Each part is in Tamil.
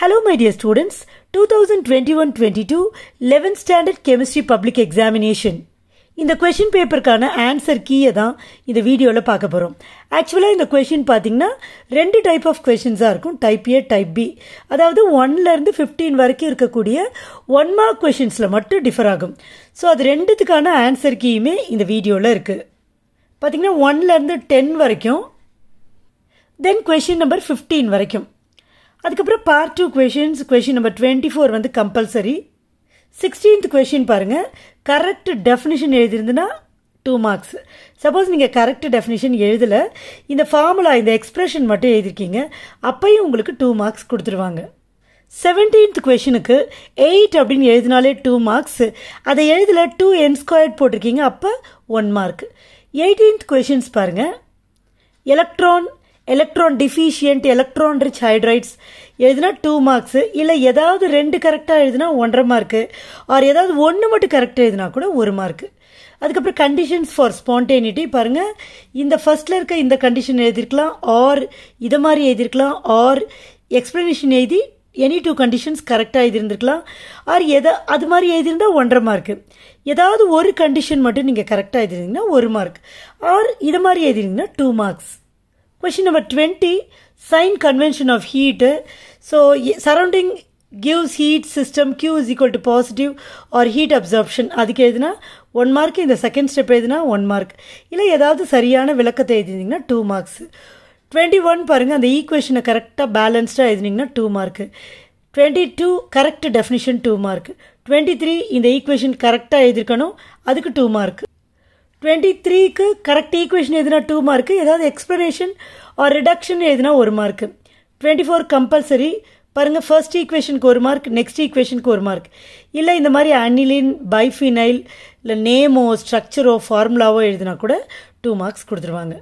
Hello, my dear students. 2021-22 11th Standard Chemistry Public Examination. இந்த கொஷின் பேப்பருக்கான ஆன்சர் கீயை தான் இந்த வீடியோவில் பார்க்க போகிறோம் ஆக்சுவலாக இந்த கொஷின் பார்த்தீங்கன்னா ரெண்டு டைப் ஆஃப் கொஷின்ஸாக இருக்கும் டைப் ஏ டைப் பி அதாவது ஒன்லேருந்து ஃபிஃப்டீன் வரைக்கும் இருக்கக்கூடிய ஒன் மார்க் கொஷின்ஸில் மட்டும் டிஃபர் ஆகும் ஸோ அது ரெண்டுத்துக்கான ஆன்சர் கீயுமே இந்த வீடியோவில் இருக்குது பார்த்தீங்கன்னா ஒன்லேருந்து டென் வரைக்கும் தென் கொஷின் நம்பர் ஃபிஃப்டீன் வரைக்கும் அதுக்கப்புறம் part two questions question number twenty four வந்து கம்பல்சரி சிக்ஸ்டீன்த் கொஷின் பாருங்கள் கரெக்ட் டெஃபினிஷன் எழுதியிருந்துன்னா டூ மார்க்ஸ் சப்போஸ் நீங்கள் கரெக்ட் டெஃபினிஷன் எழுதலை இந்த ஃபார்முலா இந்த எக்ஸ்பிரஷன் மட்டும் எழுதிருக்கீங்க அப்பையும் உங்களுக்கு டூ மார்க்ஸ் கொடுத்துருவாங்க செவன்டீன்த் கொஷனுக்கு எயிட் அப்படின்னு எழுதினாலே டூ மார்க்ஸ் அதை எழுதல டூ என் ஸ்கொயர்ட் போட்டிருக்கீங்க அப்போ ஒன் மார்க் எயிட்டீன்த் கொஷின்ஸ் பாருங்கள் electron electron deficient electron rich hydrides எழுதினா டூ மார்க்ஸு இல்லை ஏதாவது ரெண்டு கரெக்டாக எழுதினா ஒன்றரை மார்க்கு ஆர் ஏதாவது ஒன்று மட்டும் கரெக்டாக எழுதினா கூட ஒரு மார்க்கு அதுக்கப்புறம் கண்டிஷன்ஸ் ஃபார் ஸ்பான்டேனிட்டி பாருங்கள் இந்த ஃபர்ஸ்டில் இருக்க இந்த கண்டிஷன் எழுதியிருக்கலாம் ஆர் இதை மாதிரி எழுதியிருக்கலாம் ஆர் எக்ஸ்ப்ளனேஷன் எழுதி எனி டூ கண்டிஷன்ஸ் கரெக்டாக எழுதியிருந்துருக்கலாம் ஆர் எதை அது மாதிரி எழுதியிருந்தா ஒன்றரை மார்க்கு ஏதாவது ஒரு கண்டிஷன் மட்டும் நீங்கள் கரெக்டாக எழுதிருந்தீங்கன்னா ஒரு மார்க் ஆர் இது மாதிரி எழுதிருந்தீங்கன்னா two marks question number twenty sign convention of heat so surrounding gives heat system Q is equal to positive or heat absorption அதுக்கு எழுதினா ஒன் மார்க் இந்த செகண்ட் ஸ்டெப் எழுதினா ஒன் மார்க் இல்லை ஏதாவது சரியான விளக்கத்தை எழுதினீங்கன்னா டூ மார்க்ஸ் டுவெண்ட்டி ஒன் பாருங்கள் அந்த ஈக்குவேஷனை கரெக்டாக பேலன்ஸ்டாக எழுதினீங்கன்னா two mark twenty two correct definition two mark twenty three இந்த ஈக்குவேஷன் கரெக்டாக எழுதிருக்கணும் அதுக்கு டூ மார்க் டுவெண்ட்டி த்ரீக்கு கரெக்ட் ஈக்குவேஷன் எதுனா டூ மார்க்கு ஏதாவது எக்ஸ்ப்ளனேஷன் ஆர் ரிடக்ஷன் எதுனா ஒரு மார்க்கு டுவெண்ட்டி ஃபோர் கம்பல்சரி பாருங்கள் ஃபர்ஸ்ட் ஈக்குவேஷனுக்கு ஒரு மார்க் நெக்ஸ்ட் ஈக்குவேஷனுக்கு ஒரு மார்க் இல்லை இந்த மாதிரி அனிலின் பைஃபினைல் இல்லை நேமோ ஸ்ட்ரக்சரோ ஃபார்முலாவோ எழுதினா கூட டூ மார்க்ஸ் கொடுத்துருவாங்க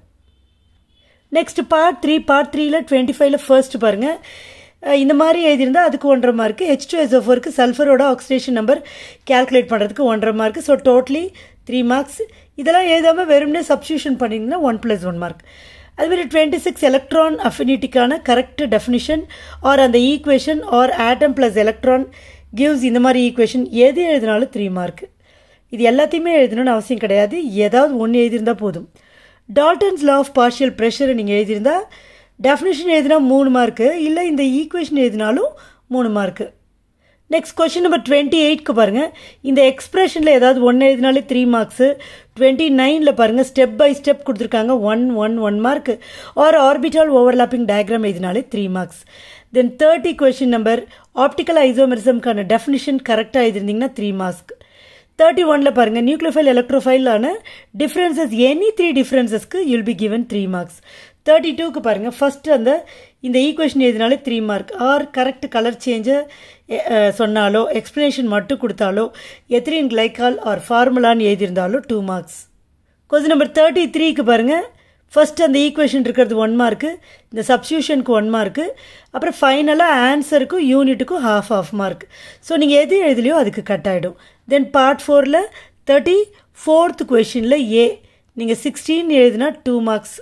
நெக்ஸ்ட் பார்ட் த்ரீ பார்ட் த்ரீல டுவெண்ட்டி ஃபைவ்ல ஃபர்ஸ்ட் பாருங்கள் இந்த மாதிரி எழுதியிருந்தால் அதுக்கு ஒன்றரை மார்க்கு ஹெச் டூ எஸ் ஃபோருக்கு சல்ஃபரோட ஆக்சிடேஷன் நம்பர் கேல்குலேட் பண்ணுறதுக்கு ஒன்றரை mark so totally three marks இதெல்லாம் எழுதாமல் வெறும்னே சப்ஸ்டியூஷன் பண்ணிங்கன்னா ஒன் ப்ளஸ் ஒன் மார்க் அதுமாதிரி டுவெண்ட்டி சிக்ஸ் எலக்ட்ரான் அஃபினிட்டிக்கான கரெக்ட் டெஃபினிஷன் ஆர் அந்த equation or atom plus electron gives இந்த மாதிரி ஈக்குவேஷன் எது எழுதினாலும் த்ரீ மார்க் இது எல்லாத்தையுமே எழுதணும்னு அவசியம் கிடையாது ஏதாவது ஒன்று எழுதியிருந்தால் போதும் டால்டன்ஸ் லா ஆஃப் பார்ஷியல் ப்ரெஷரை நீங்கள் எழுதியிருந்தா டெஃபினிஷன் எழுதினா மூணு மார்க்கு இல்லை இந்த ஈக்குவேஷன் எழுதினாலும் மூணு mark next question number twenty எயிட்க்கு பாருங்கள் இந்த எக்ஸ்பிரஷனில் ஏதாவது ஒன்று எழுதினாலே த்ரீ மார்க்ஸு டுவெண்ட்டி நைனில் பாருங்கள் ஸ்டெப் பை ஸ்டெப் கொடுத்துருக்காங்க one one one mark or orbital overlapping diagram எழுதினாலே three marks then thirty question number optical ஐசோமெரிசம்க்கான டெஃபினிஷன் கரெக்டாக எழுதிருந்தீங்கன்னா த்ரீ மார்க்ஸ் தேர்ட்டி ஒனில் பாருங்கள் நியூக்ளியோஃபைல் எலக்ட்ரோஃபைலான டிஃப்ரென்சஸ் எனி த்ரீ டிஃப்ரென்சஸ்க்கு you'll be given three marks thirty டூக்கு பாருங்கள் ஃபஸ்ட்டு அந்த இந்த ஈக்குவேஷன் எழுதினாலே three mark or correct colour சேஞ்சை சொன்னாலோ எக்ஸ்ப்ளனேஷன் மட்டும் கொடுத்தாலோ எத்ரின் கிளைக்கால் ஆர் ஃபார்முலான்னு எழுதியிருந்தாலோ two marks question number thirty த்ரீக்கு பாருங்கள் ஃபர்ஸ்ட் அந்த ஈக்குவேஷன் இருக்கிறது ஒன் மார்க்கு இந்த சப்ஸ்டியூஷனுக்கு ஒன் மார்க்கு அப்புறம் ஃபைனலாக ஆன்சருக்கும் யூனிட்டுக்கும் ஹாஃப் ஆஃப் மார்க் ஸோ நீங்கள் எது எழுதலையோ அதுக்கு கட் ஆகிடும் தென் பார்ட் ஃபோரில் தேர்ட்டி ஃபோர்த் கொஷினில் ஏ நீங்கள் சிக்ஸ்டீன் எழுதினா டூ மார்க்ஸ்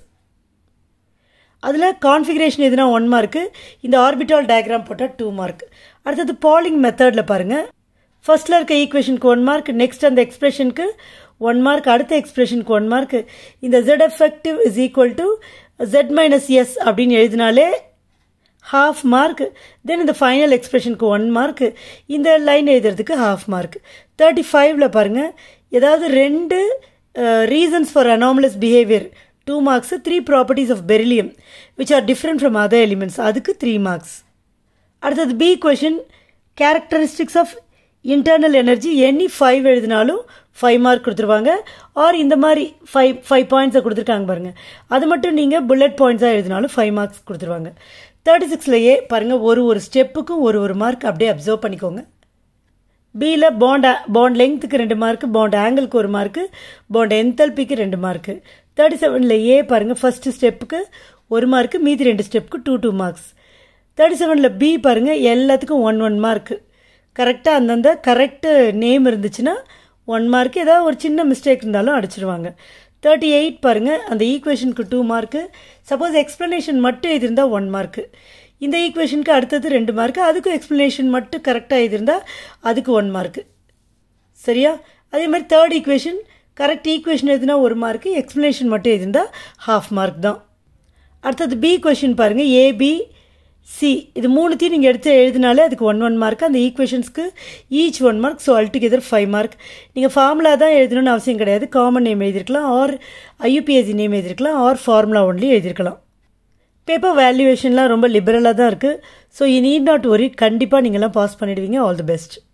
அதில் கான்ஃபிகரேஷன் எதுனா ஒன் மார்க்கு இந்த ஆர்பிட்டால் டயக்ராம் போட்டால் டூ மார்க் அடுத்தது பாலிங் மெத்தடில் பாருங்கள் ஃபர்ஸ்ட்டில் இருக்க ஈக்குவேஷனுக்கு ஒன் மார்க் நெக்ஸ்ட் அந்த எக்ஸ்பிரஷனுக்கு ஒன் மார்க் அடுத்த எக்ஸ்பிரஷனுக்கு ஒன் மார்க் இந்த Z effective is equal to Z minus S அப்படின்னு எழுதினாலே ஹாஃப் மார்க் தென் இந்த ஃபைனல் எக்ஸ்பிரஷனுக்கு ஒன் மார்க் இந்த லைன் எழுதுறதுக்கு ஹாஃப் மார்க் தேர்ட்டி ஃபைவ்ல பாருங்கள் ஏதாவது ரெண்டு reasons for anomalous behaviour two marks three properties of beryllium which are different from other elements அதுக்கு த்ரீ மார்க்ஸ் அடுத்தது B question characteristics of internal energy any five எழுதினாலும் ஃபைவ் மார்க் கொடுத்துருவாங்க ஆர் இந்த மாதிரி ஃபைவ் ஃபைவ் பாயிண்ட்ஸை கொடுத்துருக்காங்க பாருங்கள் அது மட்டும் நீங்கள் புல்லட் பாயிண்ட்ஸாக எழுதினாலும் ஃபைவ் மார்க்ஸ் கொடுத்துருவாங்க தேர்ட்டி சிக்ஸ்லையே பாருங்கள் ஒரு ஒரு ஸ்டெப்புக்கும் ஒரு ஒரு மார்க் அப்படியே அப்சர்வ் பண்ணிக்கோங்க பியில் பாண்ட் பாண்ட் லெங்க்த்துக்கு ரெண்டு மார்க்கு பாண்ட் ஆங்கிளுக்கு ஒரு மார்க்கு பாண்ட் என்தல்பிக்கு ரெண்டு மார்க்கு தேர்ட்டி செவனில் ஏ பாருங்கள் ஃபஸ்ட்டு ஸ்டெப்புக்கு ஒரு மார்க்கு மீதி ரெண்டு ஸ்டெப்புக்கு டூ டூ மார்க்ஸ் தேர்ட்டி செவனில் பி பாருங்கள் எல்லாத்துக்கும் ஒன் ஒன் மார்க்கு கரெக்டாக அந்தந்த கரெக்டு நேம் இருந்துச்சுன்னா ஒன் மார்க் ஏதாவது ஒரு சின்ன மிஸ்டேக் இருந்தாலும் அடிச்சிருவாங்க தேர்ட்டி எயிட் பாருங்கள் அந்த ஈக்குவேஷனுக்கு டூ மார்க்கு சப்போஸ் எக்ஸ்ப்ளனேஷன் மட்டும் இது இருந்தால் ஒன் மார்க்கு இந்த ஈக்குவேஷனுக்கு அடுத்தது ரெண்டு மார்க்கு அதுக்கும் எக்ஸ்ப்ளனேஷன் மட்டும் கரெக்டாக எழுதியிருந்தால் அதுக்கு ஒன் மார்க்கு சரியா அதே மாதிரி தேர்ட் ஈக்குவேஷன் கரெக்ட் ஈக்குவேஷன் எதுனா ஒரு மார்க்கு எக்ஸ்ப்ளனேஷன் மட்டும் எழுதியிருந்தால் ஹாஃப் மார்க் தான் அடுத்தது பி கொஷின் பாருங்கள் ஏபி சி இது மூணுத்தையும் நீங்கள் எடுத்து எழுதினாலே அதுக்கு ஒன் ஒன் மார்க் அந்த ஈக்குவேஷன்ஸ்க்கு each one mark so altogether five mark நீங்கள் ஃபார்முலா தான் எழுதணும்னு அவசியம் கிடையாது காமன் நேம் எழுதியிருக்கலாம் ஆர் ஐயூபிஎஸ்சி நேம் எழுதியிருக்கலாம் ஆர் ஃபார்முலா ஒன்லி எழுதியிருக்கலாம் பேப்பர் வேல்யூவேஷன்லாம் ரொம்ப லிபரலாக தான் இருக்குது so you need not worry கண்டிப்பாக நீங்கள்லாம் பாஸ் பண்ணிடுவீங்க ஆல் தி பெஸ்ட்